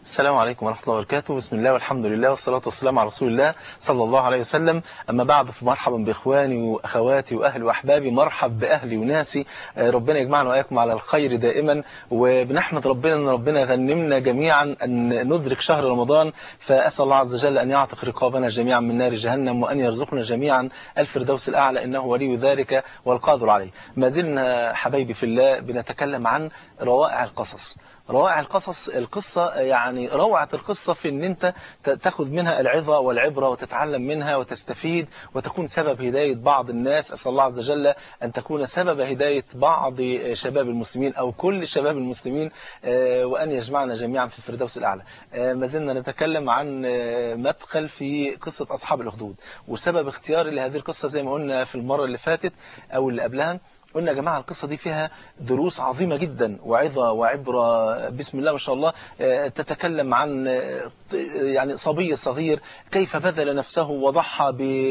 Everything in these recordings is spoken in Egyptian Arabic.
السلام عليكم ورحمة الله وبركاته بسم الله والحمد لله والصلاة والسلام على رسول الله صلى الله عليه وسلم أما بعد فمرحبا بإخواني وأخواتي وأهلي وأحبابي مرحب بأهلي وناسي ربنا يجمعنا وإياكم على الخير دائما وبنحمد ربنا أن ربنا غنمنا جميعا أن ندرك شهر رمضان فأسأل الله عز وجل أن يعتق رقابنا جميعا من نار جهنم وأن يرزقنا جميعا الفردوس الأعلى إنه ولي ذلك والقادر عليه ما زلنا حبايبي في الله بنتكلم عن روائع القصص روائع القصص القصة يعني روعة القصة في ان انت تاخذ منها العظة والعبرة وتتعلم منها وتستفيد وتكون سبب هداية بعض الناس أسأل الله عز وجل أن تكون سبب هداية بعض شباب المسلمين أو كل شباب المسلمين وأن يجمعنا جميعا في الفردوس الأعلى ما زلنا نتكلم عن مدخل في قصة أصحاب الأخدود وسبب اختياري لهذه القصة زي ما قلنا في المرة اللي فاتت أو اللي قبلها قلنا يا جماعة القصة دي فيها دروس عظيمة جدا وعظة وعبرة بسم الله ما شاء الله تتكلم عن يعني صبي صغير كيف بذل نفسه وضحى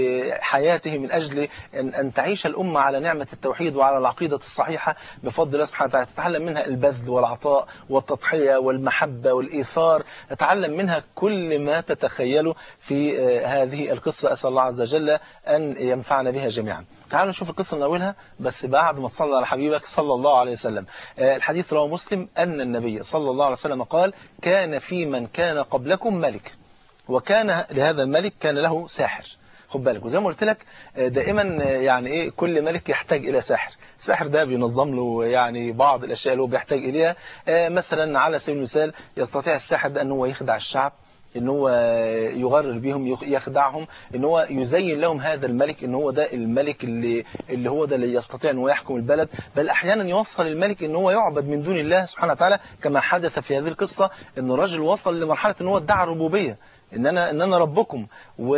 بحياته من أجل أن تعيش الأمة على نعمة التوحيد وعلى العقيدة الصحيحة بفضل الله سبحانه وتعالى تتعلم منها البذل والعطاء والتضحية والمحبة والإيثار تتعلم منها كل ما تتخيله في هذه القصة أسأل الله عز وجل أن ينفعنا بها جميعا تعالوا نشوف القصة من أولها بس بعد ما تصلى على حبيبك صلى الله عليه وسلم الحديث رواه مسلم أن النبي صلى الله عليه وسلم قال كان في من كان قبلكم ملك وكان لهذا الملك كان له ساحر خد بالك وزي ما قلت لك دائما يعني ايه كل ملك يحتاج الى ساحر الساحر ده بينظم له يعني بعض الاشياء اللي هو بيحتاج اليها مثلا على سبيل المثال يستطيع الساحر ده ان هو يخدع الشعب ان هو يغرر بهم يخدعهم ان هو يزين لهم هذا الملك ان هو ده الملك اللي اللي هو ده اللي يستطيع ان هو يحكم البلد بل احيانا يوصل الملك ان هو يعبد من دون الله سبحانه وتعالى كما حدث في هذه القصة ان الرجل وصل لمرحلة ان هو ادعى الربوبية ان انا ان انا ربكم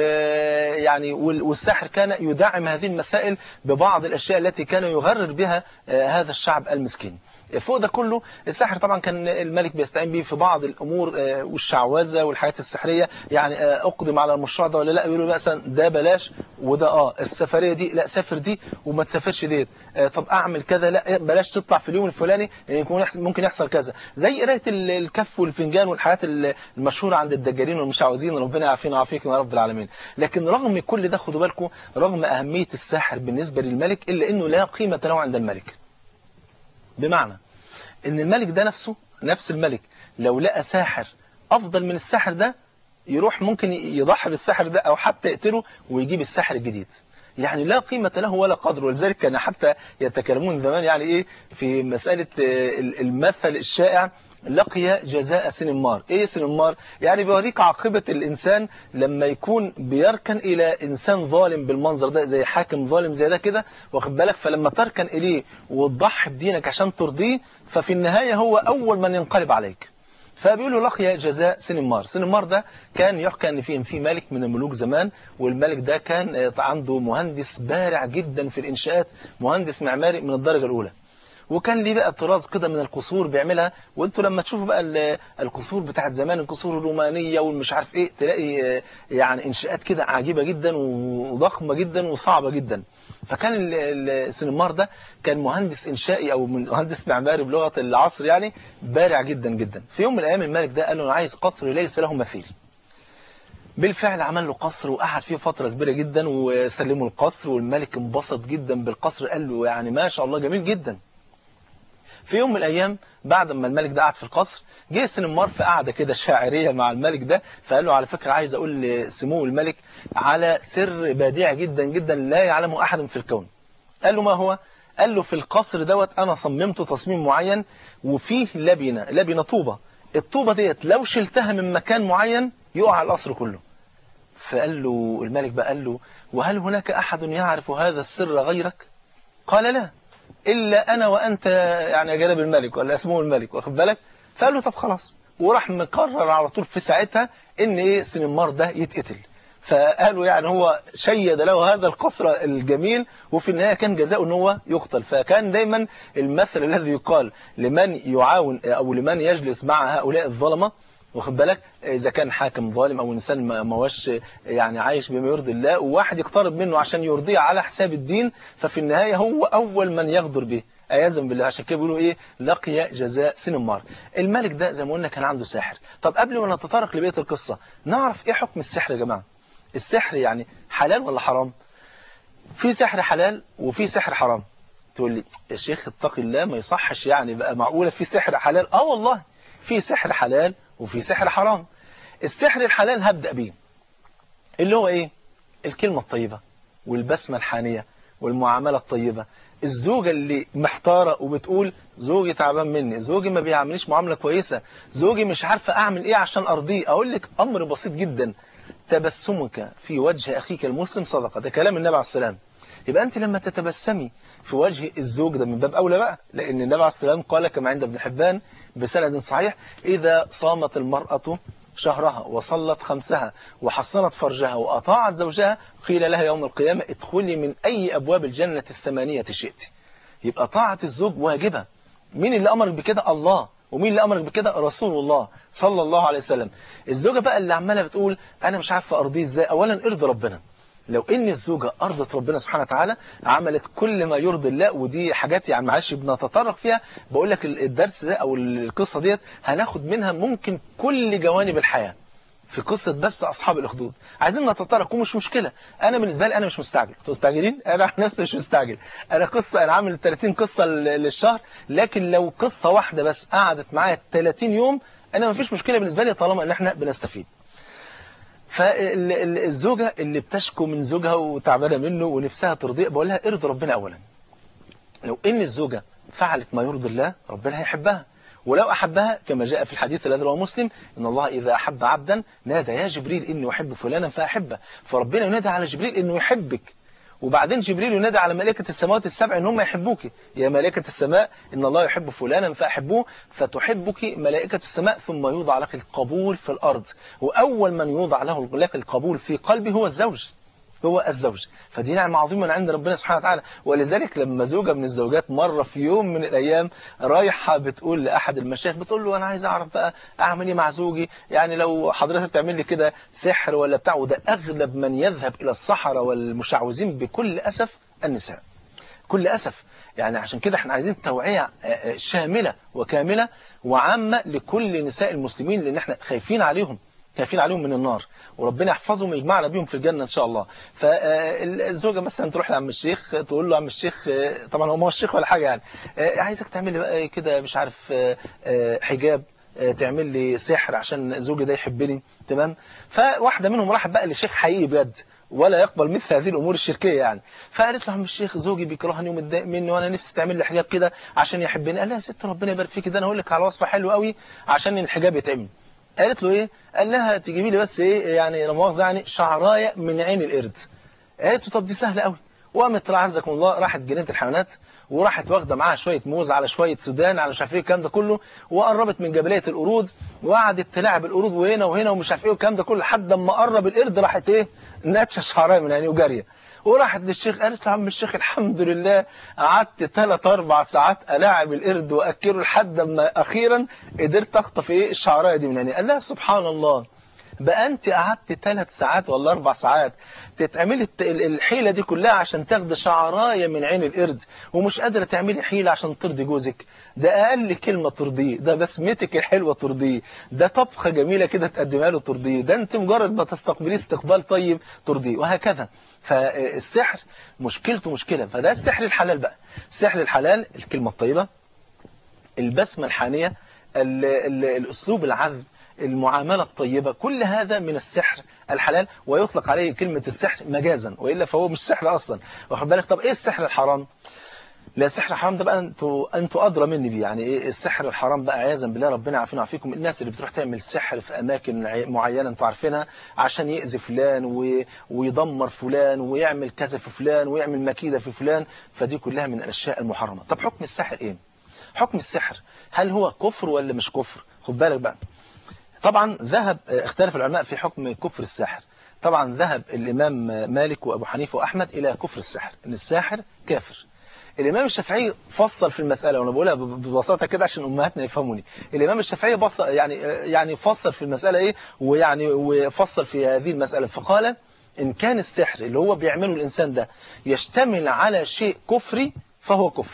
ويعني والساحر كان يدعم هذه المسائل ببعض الاشياء التي كان يغرر بها هذا الشعب المسكين فوق ده كله الساحر طبعا كان الملك بيستعين به في بعض الامور والشعوذه والحاجات السحريه يعني اقدم على المشروع ده ولا لا يقولوا مثلا ده بلاش وده اه السفريه دي لا سافر دي وما تسافرش ديت طب اعمل كذا لا بلاش تطلع في اليوم الفلاني يكون ممكن يحصل كذا زي قرايه الكف والفنجان والحاجات المشهوره عند الدجالين والمشعوذين ربنا يعافينا ويعافيكم يا رب العالمين لكن رغم كل ده خدوا بالكم رغم اهميه الساحر بالنسبه للملك الا انه لا قيمه له عند الملك بمعنى ان الملك ده نفسه نفس الملك لو لقى ساحر افضل من الساحر ده يروح ممكن يضحي بالساحر ده او حتى يقتله ويجيب الساحر الجديد يعني لا قيمة له ولا قدر ولذلك كان حتى يتكلمون زمان يعني ايه في مسألة المثل الشائع لقي جزاء سنمار ايه سنمار يعني بيوريك عاقبة الانسان لما يكون بيركن الى انسان ظالم بالمنظر ده زي حاكم ظالم زي ده كده واخد بالك فلما تركن اليه وتضحي بدينك عشان ترضيه ففي النهاية هو اول من ينقلب عليك فبيقولوا لقي جزاء سنمار سنمار ده كان يحكى ان فيه في ملك من الملوك زمان والملك ده كان عنده مهندس بارع جدا في الانشاءات مهندس معماري من الدرجة الاولى وكان ليه بقى طراز كده من القصور بيعملها وانتوا لما تشوفوا بقى القصور بتاعت زمان القصور الرومانية والمش عارف ايه تلاقي يعني انشاءات كده عجيبة جدا وضخمة جدا وصعبة جدا فكان السنمار ده كان مهندس انشائي او مهندس معماري بلغة العصر يعني بارع جدا جدا في يوم من الايام الملك ده قال له انا عايز قصر ليس له مثيل بالفعل عمل له قصر وقعد فيه فترة كبيرة جدا وسلمه القصر والملك انبسط جدا بالقصر قال له يعني ما شاء الله جميل جدا في يوم من الأيام بعد ما الملك ده قعد في القصر جه سنمار في قعدة كده شاعرية مع الملك ده فقال له على فكرة عايز أقول لسمو الملك على سر بديع جدا جدا لا يعلمه أحد في الكون قال له ما هو قال له في القصر دوت أنا صممته تصميم معين وفيه لبنة لبنة طوبة الطوبة ديت لو شلتها من مكان معين يقع القصر كله فقال له الملك بقى قال له وهل هناك أحد يعرف هذا السر غيرك قال لا إلا أنا وأنت يعني يا جناب الملك ولا اسمه الملك واخد بالك فقال له طب خلاص وراح مقرر على طول في ساعتها إن إيه سنمار ده يتقتل فقالوا يعني هو شيد له هذا القصر الجميل وفي النهاية كان جزاؤه ان هو يقتل فكان دايما المثل الذي يقال لمن يعاون أو لمن يجلس مع هؤلاء الظلمة واخد بالك اذا كان حاكم ظالم او انسان ما هوش يعني عايش بما يرضي الله وواحد يقترب منه عشان يرضيه على حساب الدين ففي النهايه هو اول من يغدر به عياذا بالله عشان كده بيقولوا ايه لقي جزاء سنمار الملك ده زي ما قلنا كان عنده ساحر طب قبل ما نتطرق لبقيه القصه نعرف ايه حكم السحر يا جماعه السحر يعني حلال ولا حرام في سحر حلال وفي سحر حرام تقول لي يا شيخ اتقي الله ما يصحش يعني بقى معقوله في سحر حلال اه والله في سحر حلال وفي سحر حرام السحر الحلال هبدأ بيه اللي هو ايه الكلمة الطيبة والبسمة الحانية والمعاملة الطيبة الزوجة اللي محتارة وبتقول زوجي تعبان مني زوجي ما بيعمليش معاملة كويسة زوجي مش عارفة أعمل إيه عشان أرضيه أقول لك أمر بسيط جدا تبسمك في وجه أخيك المسلم صدقة ده كلام النبي عليه السلام يبقى أنت لما تتبسمي في وجه الزوج ده من باب أولى بقى لأن النبي عليه السلام قال كما عند ابن حبان بسند صحيح إذا صامت المرأة شهرها وصلت خمسها وحصنت فرجها وأطاعت زوجها قيل لها يوم القيامة ادخلي من أي أبواب الجنة الثمانية شئت يبقى طاعة الزوج واجبة مين اللي أمرك بكده الله ومين اللي أمرك بكده رسول الله صلى الله عليه وسلم الزوجة بقى اللي عمالة بتقول أنا مش عارفة أرضيه إزاي أولا ارضي ربنا لو ان الزوجة ارضت ربنا سبحانه وتعالى عملت كل ما يرضي الله ودي حاجات يعني معلش بنتطرق فيها بقول لك الدرس ده او القصة ديت هناخد منها ممكن كل جوانب الحياة في قصة بس أصحاب الأخدود عايزين نتطرق ومش مشكلة أنا بالنسبة لي أنا مش مستعجل أنتوا مستعجلين أنا عن نفسي مش مستعجل أنا قصة أنا عامل 30 قصة للشهر لكن لو قصة واحدة بس قعدت معايا 30 يوم أنا ما فيش مشكلة بالنسبة لي طالما إن إحنا بنستفيد فالزوجة اللي بتشكو من زوجها وتعبانة منه ونفسها ترضيه بقول لها ارضي ربنا أولا لو إن الزوجة فعلت ما يرضي الله ربنا هيحبها ولو أحبها كما جاء في الحديث الذي رواه مسلم إن الله إذا أحب عبدا نادى يا جبريل إني أحب فلانا فأحبه فربنا ينادى على جبريل إنه يحبك وبعدين جبريل ينادى على ملائكة السماوات السبع إن هم يحبوك يا ملائكة السماء إن الله يحب فلانا فأحبوه فتحبك ملائكة السماء ثم يوضع لك القبول في الأرض وأول من يوضع له لك القبول في قلبه هو الزوج هو الزوج فدي نعمة عظيمة من عند ربنا سبحانه وتعالى ولذلك لما زوجة من الزوجات مرة في يوم من الأيام رايحة بتقول لأحد المشايخ بتقول له أنا عايز أعرف بقى أعمل إيه مع زوجي يعني لو حضرتك تعمل لي كده سحر ولا بتاع وده أغلب من يذهب إلى الصحراء والمشعوذين بكل أسف النساء كل أسف يعني عشان كده احنا عايزين توعية شاملة وكاملة وعامة لكل نساء المسلمين لأن احنا خايفين عليهم خايفين عليهم من النار وربنا يحفظهم ويجمعنا بيهم في الجنة إن شاء الله فالزوجة مثلا تروح لعم الشيخ تقول له عم الشيخ طبعا هو ما هو الشيخ ولا حاجة يعني عايزك تعمل لي بقى كده مش عارف حجاب تعمل لي سحر عشان زوجي ده يحبني تمام فواحدة منهم راحت بقى لشيخ حقيقي بجد ولا يقبل مثل هذه الأمور الشركية يعني فقالت له عم الشيخ زوجي بيكرهني ومتضايق مني وأنا نفسي تعمل لي حجاب كده عشان يحبني قال لها يا ست ربنا يبارك فيك ده أنا أقول لك على وصفة حلوة قوي عشان الحجاب يتعمل قالت له ايه قال لها تجيبي لي بس ايه يعني لا مؤاخذه يعني شعرايه من عين القرد قالت له طب دي سهله قوي وقامت عزكم الله راحت جنينه الحيوانات وراحت واخده معاها شويه موز على شويه سودان على مش عارف ايه الكلام ده كله وقربت من جبليه القرود وقعدت تلاعب القرود وهنا وهنا ومش عارف ايه والكلام ده كله لحد اما قرب القرد راحت ايه ناتشه شعرايه من عينيه وجاريه وراحت للشيخ قالت له عم الشيخ الحمد لله قعدت ثلاث اربع ساعات الاعب القرد واكله لحد ما اخيرا قدرت اخطف ايه الشعرايه دي من عينيه قال لها سبحان الله بقى انت قعدت ثلاث ساعات ولا اربع ساعات تتعملي الحيله دي كلها عشان تاخدي شعرايه من عين القرد ومش قادره تعملي حيله عشان ترضي جوزك ده اقل كلمه ترضيه ده بسمتك الحلوه ترضيه ده طبخه جميله كده تقدمها له ترضيه ده انت مجرد ما تستقبليه استقبال طيب ترضيه وهكذا فالسحر مشكلته مشكله فده السحر الحلال بقى السحر الحلال الكلمه الطيبه البسمه الحانيه ال ال الاسلوب العذب المعاملة الطيبة كل هذا من السحر الحلال ويطلق عليه كلمة السحر مجازا وإلا فهو مش سحر أصلا واخد بالك طب إيه السحر الحرام لا سحر حرام ده بقى انتوا انتوا ادرى مني بيه يعني ايه السحر الحرام بقى عياذا بالله ربنا يعافينا ويعافيكم الناس اللي بتروح تعمل سحر في اماكن معينه انتوا عارفينها عشان يأذي فلان و... ويدمر فلان ويعمل كذا في فلان ويعمل مكيده في فلان فدي كلها من الاشياء المحرمه طب حكم السحر ايه حكم السحر هل هو كفر ولا مش كفر خد بالك بقى طبعا ذهب اختلف العلماء في حكم كفر الساحر طبعا ذهب الإمام مالك وأبو حنيفة وأحمد إلى كفر الساحر إن الساحر كافر الإمام الشافعي فصل في المسألة وأنا بقولها ببساطة كده عشان أمهاتنا يفهموني الإمام الشافعي بص يعني يعني فصل في المسألة إيه ويعني وفصل في هذه المسألة فقال إن كان السحر اللي هو بيعمله الإنسان ده يشتمل على شيء كفري فهو كفر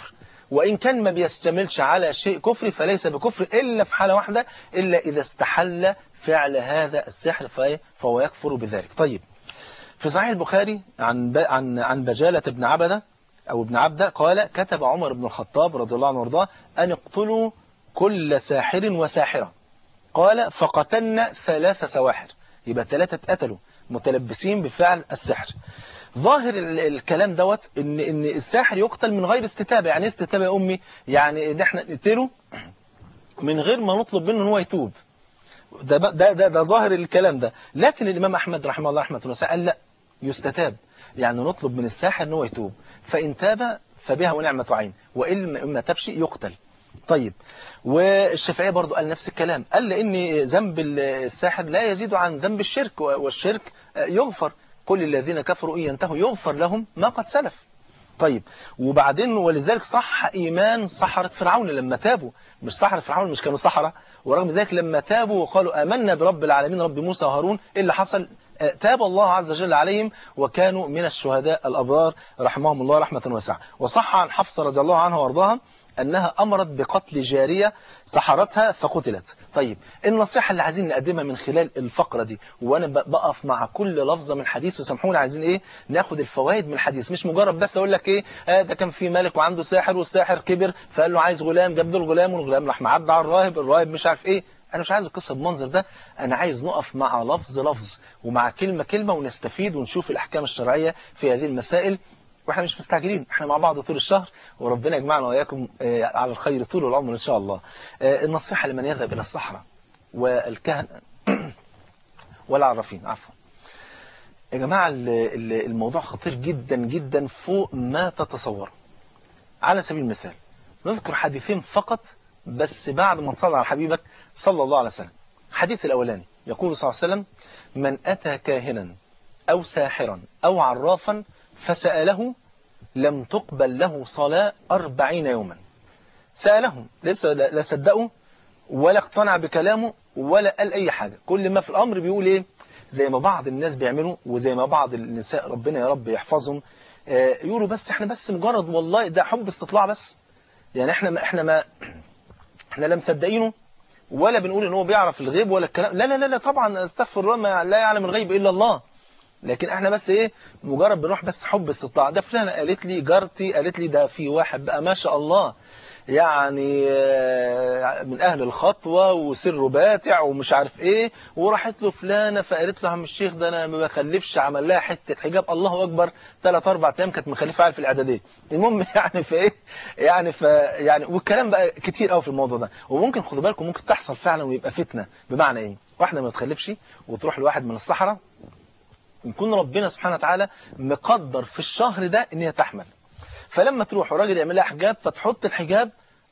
وإن كان ما بيشتملش على شيء كفري فليس بكفر إلا في حالة واحدة إلا إذا استحل فعل هذا السحر فهو يكفر بذلك طيب في صحيح البخاري عن عن عن بجالة بن عبدة أو ابن عبدة قال كتب عمر بن الخطاب رضي الله عنه وارضاه أن اقتلوا كل ساحر وساحرة قال فقتلنا ثلاث سواحر يبقى ثلاثة اتقتلوا متلبسين بفعل السحر ظاهر الكلام دوت ان ان الساحر يقتل من غير استتابه يعني استتابه يا امي يعني ان احنا نقتله من غير ما نطلب منه ان هو يتوب ده ده ده, ده ظاهر الكلام ده لكن الامام احمد رحمه الله رحمه الله قال لا يستتاب يعني نطلب من الساحر ان هو يتوب فان تاب فبها ونعمه عين وان ما تبش يقتل طيب والشافعية برضو قال نفس الكلام قال لأن ذنب الساحر لا يزيد عن ذنب الشرك والشرك يغفر قل الذين كفروا إن ينتهوا يغفر لهم ما قد سلف طيب وبعدين ولذلك صح إيمان سحرة فرعون لما تابوا مش سحرة فرعون مش كانوا سحرة ورغم ذلك لما تابوا وقالوا آمنا برب العالمين رب موسى وهارون إيه اللي حصل تاب الله عز وجل عليهم وكانوا من الشهداء الأبرار رحمهم الله رحمة واسعة وصح عن حفصة رضي الله عنها وارضاها أنها أمرت بقتل جارية سحرتها فقتلت طيب النصيحة اللي عايزين نقدمها من خلال الفقرة دي وأنا بقف مع كل لفظة من حديث وسامحوني عايزين إيه ناخد الفوائد من الحديث مش مجرد بس أقول لك إيه آه ده كان في ملك وعنده ساحر والساحر كبر فقال له عايز غلام جاب له الغلام والغلام راح معدى على الراهب الراهب مش عارف إيه أنا مش عايز القصة بالمنظر ده أنا عايز نقف مع لفظ لفظ ومع كلمة كلمة ونستفيد ونشوف الأحكام الشرعية في هذه المسائل واحنا مش مستعجلين احنا مع بعض طول الشهر وربنا يجمعنا واياكم على الخير طول العمر ان شاء الله النصيحة لمن يذهب الى الصحراء والكهنة والعرافين عفوا يا جماعة الموضوع خطير جدا جدا فوق ما تتصور على سبيل المثال نذكر حديثين فقط بس بعد ما نصلي على حبيبك صلى الله عليه وسلم الحديث الأولاني يقول صلى الله عليه وسلم من أتى كاهنا أو ساحرا أو عرافا فسأله لم تقبل له صلاة أربعين يوما سألهم لسه لا صدقوا ولا اقتنع بكلامه ولا قال أي حاجة كل ما في الأمر بيقول إيه زي ما بعض الناس بيعملوا وزي ما بعض النساء ربنا يا رب يحفظهم آه يقولوا بس احنا بس مجرد والله ده حب استطلاع بس يعني احنا ما احنا ما احنا لا مصدقينه ولا بنقول ان هو بيعرف الغيب ولا الكلام لا لا لا, لا طبعا استغفر الله ما لا يعلم الغيب الا الله لكن احنا بس ايه مجرد بنروح بس حب استطلاع ده فلانه قالت لي جارتي قالت لي ده في واحد بقى ما شاء الله يعني من اهل الخطوه وسره باتع ومش عارف ايه وراحت له فلانه فقالت له عم الشيخ ده انا ما بخلفش عمل لها حته حجاب الله اكبر ثلاث اربع ايام كانت مخلفه في الاعداديه المهم يعني في ايه يعني ف يعني والكلام بقى كتير قوي في الموضوع ده وممكن خدوا بالكم ممكن تحصل فعلا ويبقى فتنه بمعنى ايه واحده ما تخلفش وتروح لواحد من الصحراء يكون ربنا سبحانه وتعالى مقدر في الشهر ده ان هي تحمل فلما تروح وراجل يعمل لها حجاب فتحط الحجاب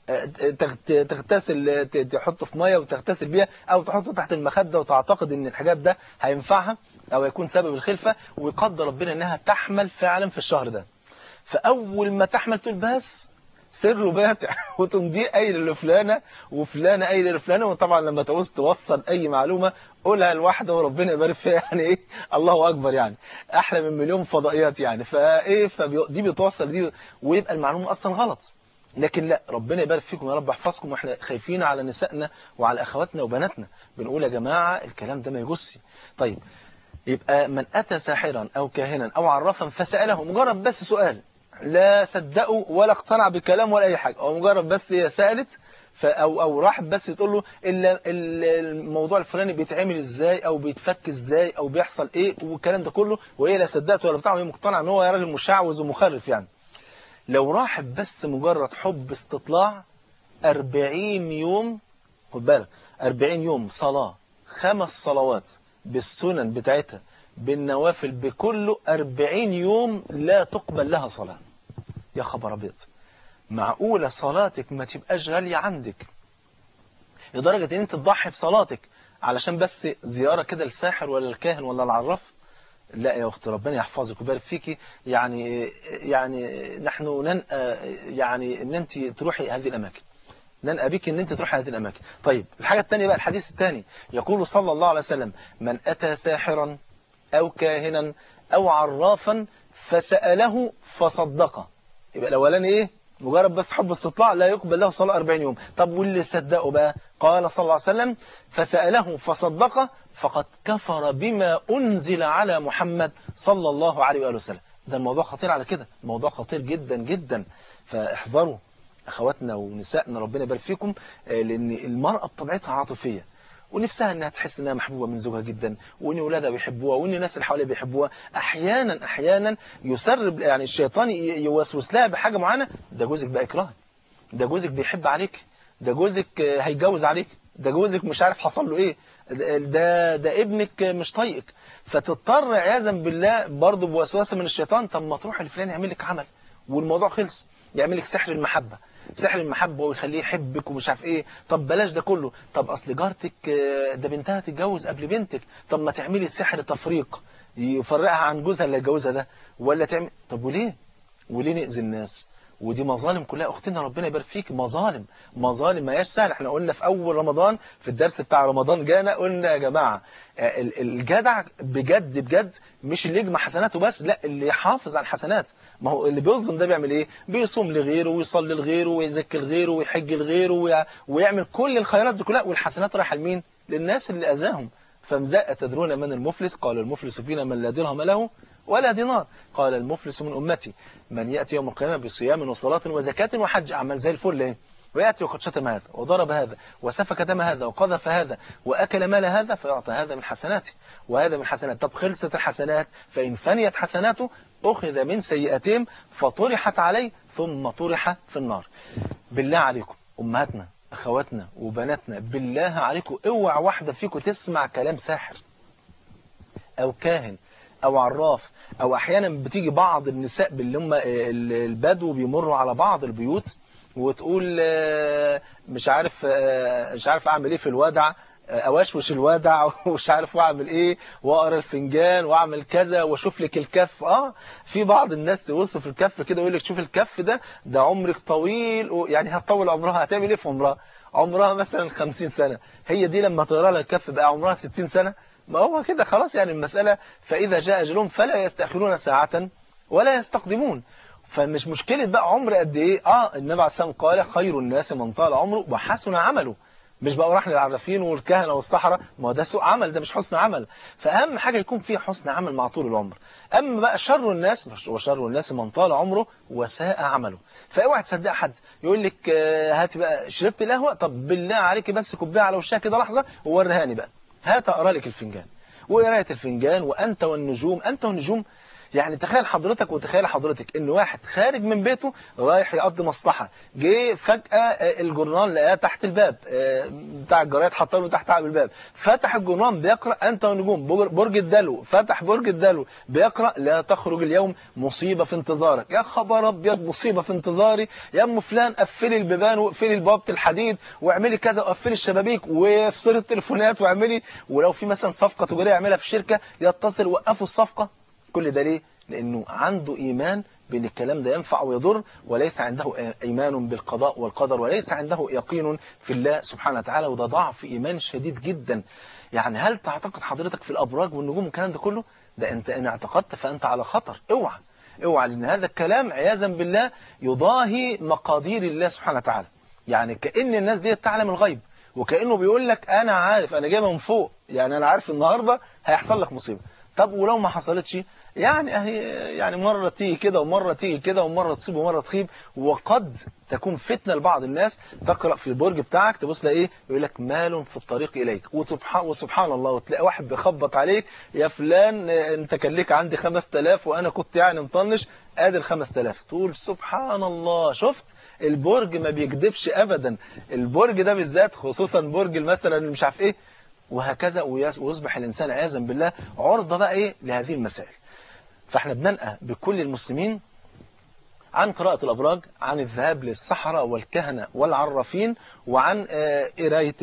تغتسل تحطه في ميه وتغتسل بيها او تحطه تحت المخده وتعتقد ان الحجاب ده هينفعها او يكون سبب الخلفه ويقدر ربنا انها تحمل فعلا في الشهر ده فاول ما تحمل تقول بس سره باتع وتمضيه قايل لفلانه وفلانه قايل لفلانه وطبعا لما تعوز توصل اي معلومه قولها لواحده وربنا يبارك فيها يعني ايه الله اكبر يعني احلى من مليون فضائيات يعني فايه فدي بتوصل دي ويبقى المعلومه اصلا غلط لكن لا ربنا يبارك فيكم يا رب يحفظكم واحنا خايفين على نسائنا وعلى اخواتنا وبناتنا بنقول يا جماعه الكلام ده ما يجوزش طيب يبقى من اتى ساحرا او كاهنا او عرافا فساله مجرد بس سؤال لا صدقوا ولا اقتنع بكلام ولا اي حاجه هو مجرد بس هي سالت او او راحت بس تقول له الا الموضوع الفلاني بيتعمل ازاي او بيتفك ازاي او بيحصل ايه والكلام ده كله وهي لا صدقت ولا بتاع وهي مقتنعه ان هو راجل مشعوذ ومخرف يعني لو راحت بس مجرد حب استطلاع 40 يوم خد بالك 40 يوم صلاه خمس صلوات بالسنن بتاعتها بالنوافل بكله 40 يوم لا تقبل لها صلاة يا خبر أبيض معقولة صلاتك ما تبقاش غالية عندك لدرجة ان انت تضحي بصلاتك علشان بس زيارة كده للساحر ولا الكاهن ولا العراف لا يا اخت ربنا يحفظك ويبارك فيكي يعني يعني نحن ننأى يعني ان انت تروحي هذه الاماكن ننأى بك ان انت تروحي هذه الاماكن طيب الحاجة الثانية بقى الحديث الثاني يقول صلى الله عليه وسلم من اتى ساحرا أو كاهنا أو عرافا فسأله فصدقه يبقى الأولاني إيه مجرد بس حب استطلاع لا يقبل له صلاة 40 يوم طب واللي صدقه بقى قال صلى الله عليه وسلم فسأله فصدقه فقد كفر بما أنزل على محمد صلى الله عليه وآله وسلم ده الموضوع خطير على كده موضوع خطير جدا جدا فاحذروا أخواتنا ونسائنا ربنا يبارك فيكم لأن المرأة بطبيعتها عاطفية ونفسها انها تحس انها محبوبه من زوجها جدا وان اولادها بيحبوها وان الناس اللي حواليها بيحبوها احيانا احيانا يسرب يعني الشيطان يوسوس لها بحاجه معينه ده جوزك بقى يكرهك ده جوزك بيحب عليك ده جوزك هيتجوز عليك ده جوزك مش عارف حصل له ايه ده ده ابنك مش طايقك فتضطر عياذا بالله برضه بوسوسه من الشيطان طب ما تروح لفلان يعمل لك عمل والموضوع خلص يعمل لك سحر المحبه سحر المحبة ويخليه يحبك ومش عارف ايه طب بلاش ده كله طب اصل جارتك ده بنتها تتجوز قبل بنتك طب ما تعملي سحر تفريق يفرقها عن جوزها اللي هيتجوزها ده ولا تعمل طب وليه وليه نأذي الناس ودي مظالم كلها اختنا ربنا يبارك فيك مظالم مظالم ما هياش سهل احنا قلنا في اول رمضان في الدرس بتاع رمضان جانا قلنا يا جماعه الجدع بجد بجد مش اللي يجمع حسناته بس لا اللي يحافظ على الحسنات ما هو اللي بيظلم ده بيعمل ايه بيصوم لغيره ويصلي لغيره ويزكي لغيره ويحج لغيره ويعمل كل الخيرات دي كلها والحسنات رايحه لمين للناس اللي اذاهم فمزاء تدرون من المفلس قال المفلس فينا من لا درهم له ولا دينار قال المفلس من أمتي من يأتي يوم القيامة بصيام وصلاة وزكاة وحج أعمال زي الفل ايه ويأتي وقد شتم هذا وضرب هذا وسفك دم هذا وقذف هذا وأكل مال هذا فيعطى هذا من حسناته وهذا من حسنات طب خلصت الحسنات فإن فنيت حسناته أخذ من سيئتهم فطرحت عليه ثم طرح في النار بالله عليكم أمهاتنا أخواتنا وبناتنا بالله عليكم اوعى واحدة فيكم تسمع كلام ساحر أو كاهن أو عراف أو أحيانا بتيجي بعض النساء اللي هم البدو بيمروا على بعض البيوت وتقول مش عارف مش عارف أعمل إيه في الودع اوشوش الودع ومش عارف واعمل ايه واقرا الفنجان واعمل كذا واشوف لك الكف اه في بعض الناس توصف الكف كده ويقول لك شوف الكف ده ده عمرك طويل يعني هتطول عمرها هتعمل ايه في عمرها عمرها مثلا 50 سنه هي دي لما تقرا لها الكف بقى عمرها 60 سنه ما هو كده خلاص يعني المساله فاذا جاء اجلهم فلا يستاخرون ساعه ولا يستقدمون فمش مشكله بقى عمر قد ايه اه النبي عليه الصلاه والسلام قال خير الناس من طال عمره وحسن عمله مش بقى راح للعرافين والكهنة والصحراء ما هو ده سوء عمل ده مش حسن عمل فأهم حاجة يكون فيه حسن عمل مع طول العمر أما بقى شر الناس وشر الناس من طال عمره وساء عمله فاوعى تصدق حد يقول لك هاتي بقى شربت القهوة طب بالله عليك بس كوبايه على وشها كده لحظة ووريهاني بقى هات اقرا لك الفنجان وقرايه الفنجان وانت والنجوم انت والنجوم يعني تخيل حضرتك وتخيل حضرتك ان واحد خارج من بيته رايح يقضي مصلحة جه فجأة الجرنان لقاه تحت الباب بتاع الجرايد حط له تحت عقب الباب فتح الجرنان بيقرأ انت والنجوم برج الدلو فتح برج الدلو بيقرأ لا تخرج اليوم مصيبة في انتظارك يا خبر ابيض مصيبة في انتظاري يا ام فلان قفلي البيبان واقفلي البوابة الحديد واعملي كذا وقفلي الشبابيك وافصلي التليفونات واعملي ولو في مثلا صفقة تجارية يعملها في الشركة يتصل وقفوا الصفقة كل ده ليه؟ لأنه عنده إيمان بأن الكلام ده ينفع ويضر وليس عنده إيمان بالقضاء والقدر وليس عنده يقين في الله سبحانه وتعالى وده ضعف إيمان شديد جدا يعني هل تعتقد حضرتك في الأبراج والنجوم والكلام ده كله ده أنت إن اعتقدت فأنت على خطر اوعى اوعى لأن هذا الكلام عياذا بالله يضاهي مقادير الله سبحانه وتعالى يعني كأن الناس دي تعلم الغيب وكأنه بيقول لك أنا عارف أنا جايبها من فوق يعني أنا عارف النهاردة هيحصل لك مصيبة طب ولو ما حصلتش يعني اهي يعني مرة تيجي كده ومرة تيجي كده ومرة تصيب ومرة تخيب وقد تكون فتنة لبعض الناس تقرأ في البرج بتاعك تبص ايه يقول لك مال في الطريق إليك وسبحان الله وتلاقي واحد بيخبط عليك يا فلان انت كان ليك عندي 5000 وانا كنت يعني مطنش ادي ال 5000 تقول سبحان الله شفت البرج ما بيكذبش ابدا البرج ده بالذات خصوصا برج مثلا مش عارف ايه وهكذا ويصبح الإنسان عياذا بالله عرضة بقى إيه لهذه المسائل فاحنا بننقى بكل المسلمين عن قراءة الأبراج عن الذهاب للصحراء والكهنة والعرافين وعن قراية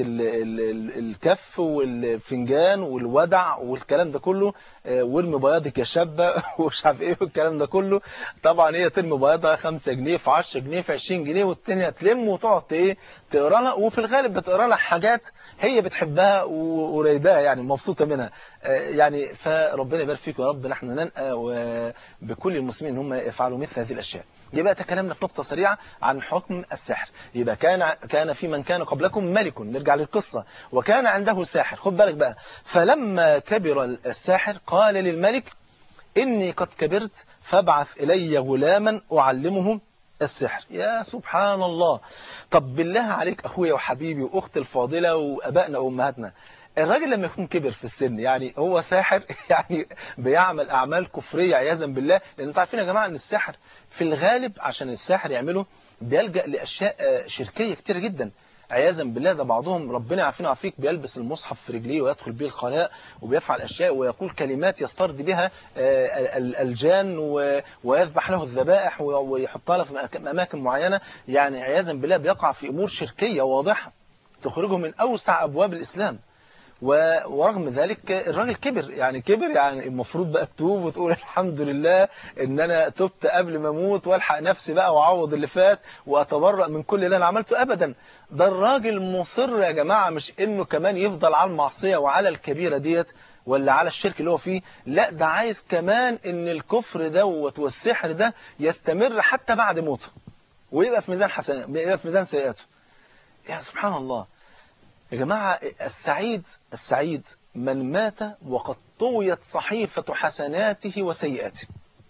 الكف والفنجان والودع والكلام ده كله وارمي بياضك يا شابة ومش عارف ايه والكلام ده كله طبعا هي ترمي بياضها 5 جنيه في 10 جنيه في 20 جنيه والتانية تلم وتقعد ايه تقرا لها وفي الغالب بتقرا لها حاجات هي بتحبها ورايداها يعني مبسوطة منها يعني فربنا يبارك فيكم يا رب نحن ننقى بكل المسلمين ان هم يفعلوا مثل هذه الاشياء يبقى تكلمنا في نقطة سريعة عن حكم السحر يبقى كان كان في من كان قبلكم ملك نرجع للقصة وكان عنده ساحر خد بالك بقى فلما كبر الساحر قال للملك إني قد كبرت فابعث إلي غلاما أعلمه السحر يا سبحان الله طب بالله عليك أخويا وحبيبي وأختي الفاضلة وأبائنا وأمهاتنا الراجل لما يكون كبر في السن يعني هو ساحر يعني بيعمل أعمال كفرية عياذا بالله لأن انتوا عارفين يا جماعة أن السحر في الغالب عشان الساحر يعمله بيلجأ لأشياء شركية كتيرة جدا عياذا بالله ده بعضهم ربنا عارفين عفيك بيلبس المصحف في رجليه ويدخل به الخلاء وبيفعل أشياء ويقول كلمات يسترد بها الجان ويذبح له الذبائح ويحطها له في أماكن معينة يعني عياذا بالله بيقع في أمور شركية واضحة تخرجه من أوسع أبواب الإسلام ورغم ذلك الراجل كبر يعني كبر يعني المفروض بقى تتوب وتقول الحمد لله ان انا تبت قبل ما اموت والحق نفسي بقى واعوض اللي فات واتبرأ من كل اللي انا عملته ابدا ده الراجل مصر يا جماعة مش انه كمان يفضل على المعصية وعلى الكبيرة ديت ولا على الشرك اللي هو فيه لا ده عايز كمان ان الكفر دوت والسحر ده يستمر حتى بعد موته ويبقى في ميزان حسن يبقى في ميزان سيئاته يا سبحان الله يا جماعة السعيد السعيد من مات وقد طويت صحيفة حسناته وسيئاته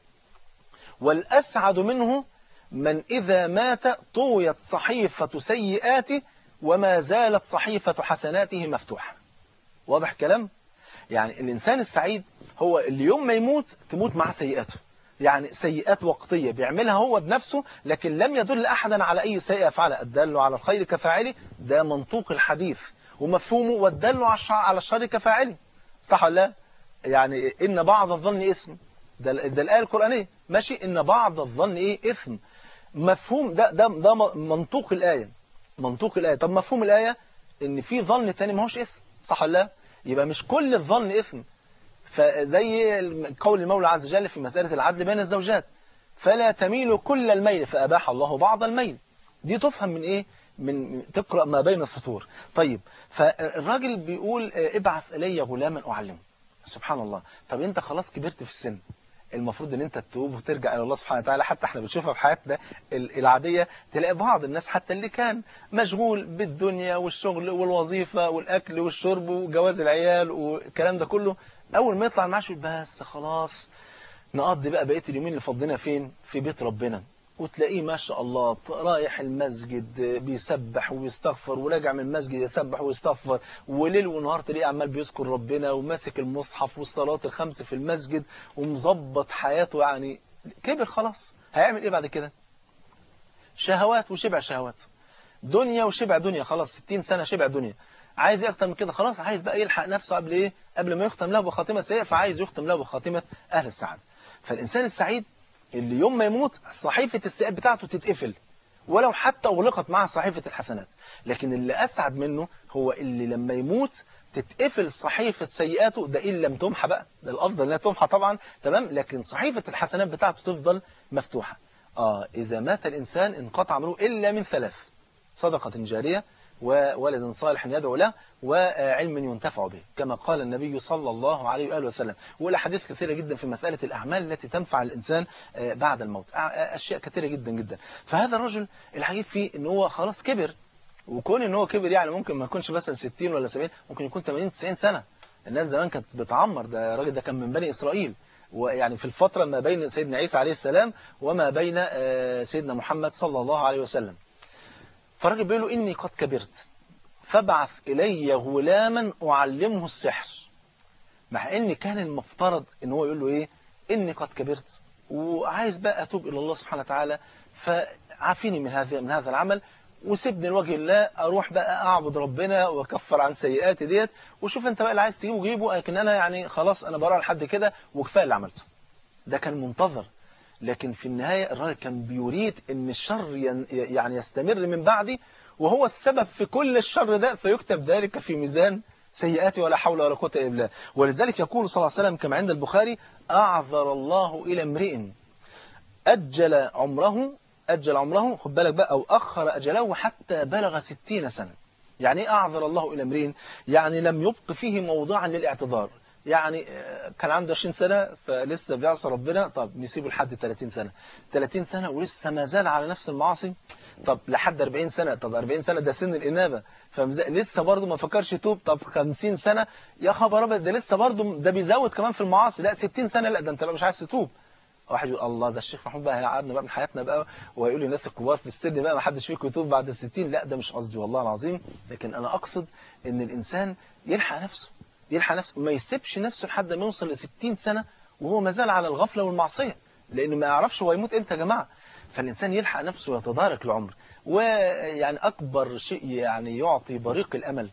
والأسعد منه من إذا مات طويت صحيفة سيئاته وما زالت صحيفة حسناته مفتوحة واضح كلام؟ يعني الإنسان السعيد هو اللي يوم ما يموت تموت مع سيئاته يعني سيئات وقتية بيعملها هو بنفسه لكن لم يدل أحدا على أي سيئة يفعلها الدل على الخير كفاعله ده منطوق الحديث ومفهومه والدل على الشر كفاعله صح ولا لا يعني إن بعض الظن اسم ده, ده الآية القرآنية ماشي إن بعض الظن إيه إثم مفهوم ده ده ده منطوق الآية منطوق الآية طب مفهوم الآية إن في ظن تاني ما هوش إثم صح ولا لا يبقى مش كل الظن إثم فزي قول المولى عز وجل في مسألة العدل بين الزوجات فلا تميلوا كل الميل فأباح الله بعض الميل دي تفهم من إيه من تقرأ ما بين السطور طيب فالراجل بيقول ابعث إلي غلاما أعلمه سبحان الله طب أنت خلاص كبرت في السن المفروض ان انت تتوب وترجع الى الله سبحانه وتعالى حتى احنا بنشوفها في حياتنا العادية تلاقي بعض الناس حتى اللي كان مشغول بالدنيا والشغل والوظيفة والاكل والشرب وجواز العيال والكلام ده كله اول ما يطلع المعاش بس خلاص نقضي بقى بقيه اليومين اللي فضينا فين في بيت ربنا وتلاقيه ما شاء الله رايح المسجد بيسبح ويستغفر وراجع من المسجد يسبح ويستغفر وليل ونهار تلاقيه عمال بيذكر ربنا وماسك المصحف والصلاه الخمس في المسجد ومظبط حياته يعني كبر خلاص هيعمل ايه بعد كده شهوات وشبع شهوات دنيا وشبع دنيا خلاص 60 سنه شبع دنيا عايز يختم من كده خلاص عايز بقى يلحق نفسه قبل ايه قبل ما يختم له بخاتمه سيئه فعايز يختم له بخاتمه اهل السعاده فالانسان السعيد اللي يوم ما يموت صحيفه السيئات بتاعته تتقفل ولو حتى اغلقت معها صحيفه الحسنات لكن اللي اسعد منه هو اللي لما يموت تتقفل صحيفة سيئاته ده إن لم تمحى بقى ده الأفضل أنها تمحى طبعا تمام لكن صحيفة الحسنات بتاعته تفضل مفتوحة آه إذا مات الإنسان انقطع عمله إلا من ثلاث صدقة جارية وولد صالح يدعو له وعلم ينتفع به كما قال النبي صلى الله عليه وآله وسلم والأحاديث كثيرة جدا في مسألة الأعمال التي تنفع الإنسان بعد الموت أشياء كثيرة جدا جدا فهذا الرجل العجيب فيه أنه هو خلاص كبر وكون ان هو كبر يعني ممكن ما يكونش مثلا 60 ولا 70 ممكن يكون 80 90 سنة الناس زمان كانت بتعمر ده الراجل ده كان من بني إسرائيل ويعني في الفترة ما بين سيدنا عيسى عليه السلام وما بين سيدنا محمد صلى الله عليه وسلم فالراجل بيقول له إني قد كبرت فابعث إلي غلاما أعلمه السحر مع إن كان المفترض إن هو يقول له إيه إني قد كبرت وعايز بقى أتوب إلى الله سبحانه وتعالى فعافيني من هذا من هذا العمل وسيبني لوجه الله اروح بقى اعبد ربنا واكفر عن سيئاتي ديت وشوف انت بقى اللي عايز تجيبه جيبه لكن انا يعني خلاص انا براء لحد كده وكفايه اللي عملته ده كان منتظر لكن في النهايه الراجل كان بيريد ان الشر يعني يستمر من بعدي وهو السبب في كل الشر ده فيكتب ذلك في ميزان سيئاتي ولا حول ولا قوه الا بالله ولذلك يقول صلى الله عليه وسلم كما عند البخاري اعذر الله الى امرئ اجل عمره أجل عمره خد بالك بقى أو أخر أجله حتى بلغ ستين سنة يعني إيه أعذر الله إلى امرين يعني لم يبق فيه موضعا للاعتذار يعني آه، كان عنده 20 سنة فلسه بيعصى ربنا طب نسيبه لحد 30 سنة 30 سنة ولسه ما زال على نفس المعاصي طب لحد 40 سنة طب 40 سنة ده سن الإنابة فلسه برضه ما فكرش يتوب طب 50 سنة يا خبر أبيض ده لسه برضه ده بيزود كمان في المعاصي لا 60 سنة لا ده أنت بقى مش عايز تتوب واحد يقول الله ده الشيخ محمود بقى هيقعدنا بقى من حياتنا بقى وهيقول للناس الكبار في السن بقى ما حدش فيكم يتوب بعد الستين لا ده مش قصدي والله العظيم لكن أنا أقصد إن الإنسان يلحق نفسه يلحق نفسه ما يسيبش نفسه لحد ما يوصل ل 60 سنة وهو ما زال على الغفلة والمعصية لأنه ما يعرفش هو يموت إمتى يا جماعة فالإنسان يلحق نفسه ويتدارك العمر ويعني أكبر شيء يعني يعطي بريق الأمل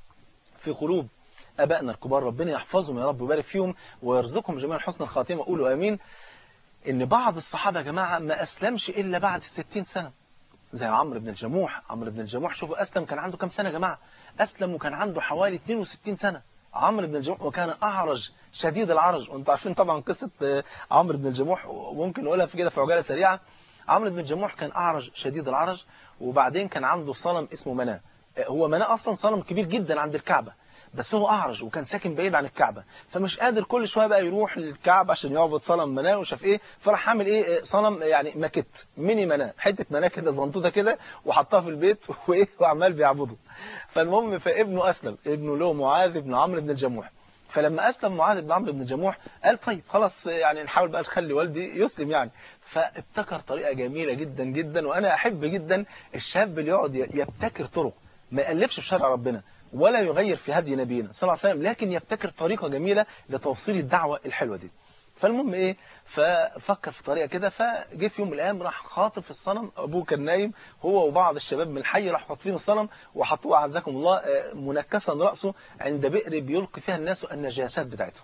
في قلوب أبائنا الكبار ربنا يحفظهم يا رب ويبارك فيهم ويرزقهم جميعا حسن الخاتمة قولوا آمين إن بعض الصحابة يا جماعة ما أسلمش إلا بعد الستين سنة زي عمرو بن الجموح عمرو بن الجموح شوفوا أسلم كان عنده كم سنة يا جماعة أسلم وكان عنده حوالي 62 سنة عمرو بن الجموح وكان أعرج شديد العرج وانتم عارفين طبعا قصة آه، عمرو بن الجموح وممكن نقولها في كده في عجالة سريعة عمرو بن الجموح كان أعرج شديد العرج وبعدين كان عنده صنم اسمه مناه آه، هو مناه أصلا صنم كبير جدا عند الكعبة بس هو أعرج وكان ساكن بعيد عن الكعبة فمش قادر كل شوية بقى يروح للكعبة عشان يعبد صنم مناه وشاف إيه فراح عامل إيه آه، صنم يعني ماكيت ميني مناه حتة مناه كده زنطوطة كده وحطها في البيت وإيه وعمال بيعبده فالمهم فابنه أسلم ابنه له معاذ بن عمرو بن الجموح فلما أسلم معاذ بن عمرو بن الجموح قال طيب خلاص يعني نحاول بقى نخلي والدي يسلم يعني فابتكر طريقة جميلة جدا جدا وأنا أحب جدا الشاب اللي يقعد يبتكر طرق ما يألفش في شرع ربنا ولا يغير في هدي نبينا صلى الله عليه وسلم لكن يبتكر طريقة جميلة لتوصيل الدعوة الحلوة دي فالمهم ايه ففكر في طريقه كده فجه في يوم من الايام راح خاطف في الصنم ابوه كان نايم هو وبعض الشباب من الحي راح خاطفين الصنم وحطوه اعزكم الله آه، منكسا راسه عند بئر بيلقي فيها الناس النجاسات بتاعتهم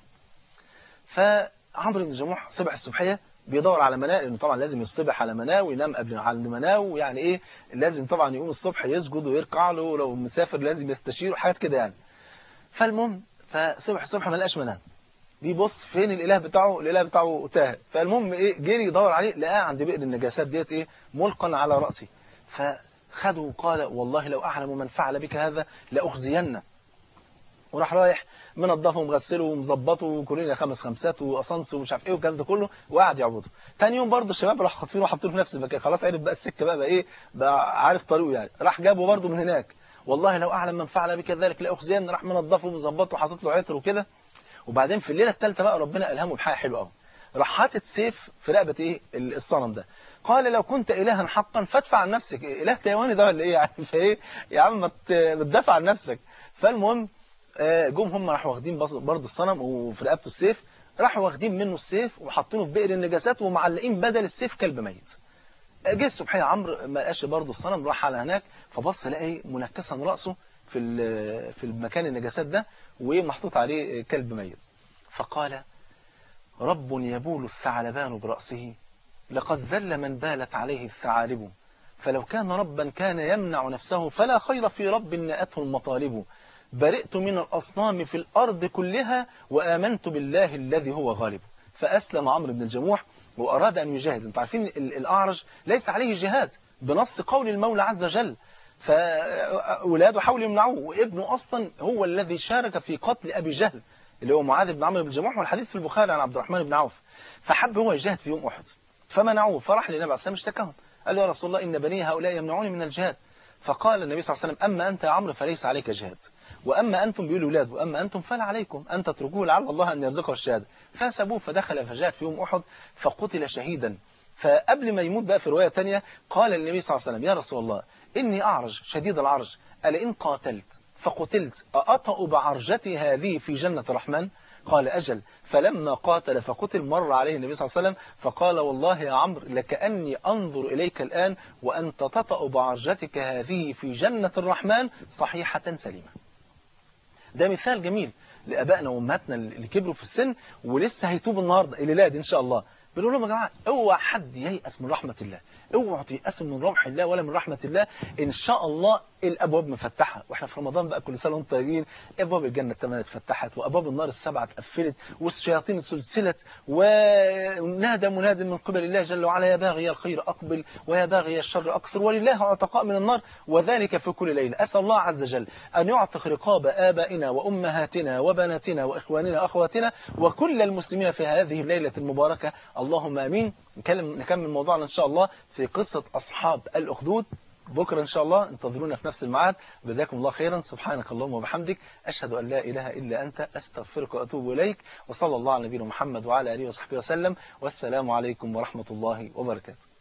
فعمرو بن الجموح صبح الصبحيه بيدور على مناه لانه طبعا لازم يصطبح على مناه وينام قبل على مناه ويعني ايه لازم طبعا يقوم الصبح يسجد ويركع له لو مسافر لازم يستشير وحاجات كده يعني فالمهم فصبح الصبح ما لقاش منام بيبص فين الاله بتاعه الاله بتاعه تاه فالمهم ايه جري يدور عليه لقاه عند بئر النجاسات ديت ايه ملقا على راسه فخده وقال والله لو اعلم من فعل بك هذا لاخزينه وراح رايح منضفه ومغسله ومظبطه وكلنا خمس خمسات وقصنص ومش عارف ايه والكلام ده كله وقعد يعبده تاني يوم برضه الشباب راح خاطفينه وحاطينه في نفس المكان خلاص عرف بقى السكه بقى, بقى ايه بقى عارف طريقه يعني راح جابه برضه من هناك والله لو اعلم من فعل بك ذلك لاخزين راح منضفه ومظبطه وحاطط له عطر وكده وبعدين في الليله الثالثه بقى ربنا الهمه بحاجه حلوه قوي راح حاطط سيف في رقبه ايه الصنم ده قال لو كنت الها حقا فادفع عن نفسك اله تايواني ده ولا ايه يعني فايه يا عم ما تدافع عن نفسك فالمهم آه، جم هم راحوا واخدين برضه الصنم وفي رقبته السيف راحوا واخدين منه السيف وحاطينه في بئر النجاسات ومعلقين بدل السيف كلب ميت آه، جه الصبحيه عمرو ما لقاش برضه الصنم راح على هناك فبص لقى منكسا راسه في في المكان النجاسات ده ومحطوط عليه كلب ميت فقال رب يبول الثعلبان برأسه لقد ذل من بالت عليه الثعالب فلو كان ربا كان يمنع نفسه فلا خير في رب نأته المطالب برئت من الأصنام في الأرض كلها وآمنت بالله الذي هو غالب فأسلم عمرو بن الجموح وأراد أن يجاهد انتم عارفين الأعرج ليس عليه جهاد بنص قول المولى عز وجل فأولاده حاولوا يمنعوه وابنه أصلا هو الذي شارك في قتل أبي جهل اللي هو معاذ بن عمرو بن الجموح والحديث في البخاري عن عبد الرحمن بن عوف فحب هو يجاهد في يوم أحد فمنعوه فراح للنبي عليه الصلاة والسلام اشتكاهم قال له يا رسول الله إن بني هؤلاء يمنعوني من الجهاد فقال النبي صلى الله عليه وسلم أما أنت يا عمرو فليس عليك جهاد وأما أنتم بيقولوا أولاد وأما أنتم فلا عليكم أن تتركوه لعل الله أن يرزقه الشهادة فسبوه فدخل فجاء في يوم أحد فقتل شهيدا فقبل ما يموت بقى في رواية تانية قال النبي صلى الله عليه وسلم يا رسول الله إني أعرج شديد العرج ألا إن قاتلت فقتلت أأطأ بعرجتي هذه في جنة الرحمن قال أجل فلما قاتل فقتل مر عليه النبي صلى الله عليه وسلم فقال والله يا عمرو لكأني أنظر إليك الآن وأنت تطأ بعرجتك هذه في جنة الرحمن صحيحة سليمة ده مثال جميل لأبائنا وأمهاتنا اللي كبروا في السن ولسه هيتوبوا النهاردة الليلة دي إن شاء الله بنقول لهم يا جماعه اوعى حد ييأس من رحمه الله اوعوا تيأسوا من روح الله ولا من رحمه الله ان شاء الله الابواب مفتحه واحنا في رمضان بقى كل سنه وانتم طيبين ابواب الجنه الثمانيه اتفتحت وابواب النار السبعه اتقفلت والشياطين سلسلت ونادى مناد من قبل الله جل وعلا يا باغي الخير اقبل ويا باغي الشر اقصر ولله عتقاء من النار وذلك في كل ليله اسال الله عز وجل ان يعتق رقاب ابائنا وامهاتنا وبناتنا واخواننا واخواتنا وكل المسلمين في هذه الليله المباركه اللهم امين نكلم نكمل موضوعنا ان شاء الله في قصه اصحاب الاخدود بكرة إن شاء الله انتظرونا في نفس الميعاد جزاكم الله خيرا سبحانك اللهم وبحمدك أشهد أن لا إله إلا أنت أستغفرك وأتوب إليك وصلى الله على نبينا محمد وعلى آله وصحبه وسلم والسلام عليكم ورحمة الله وبركاته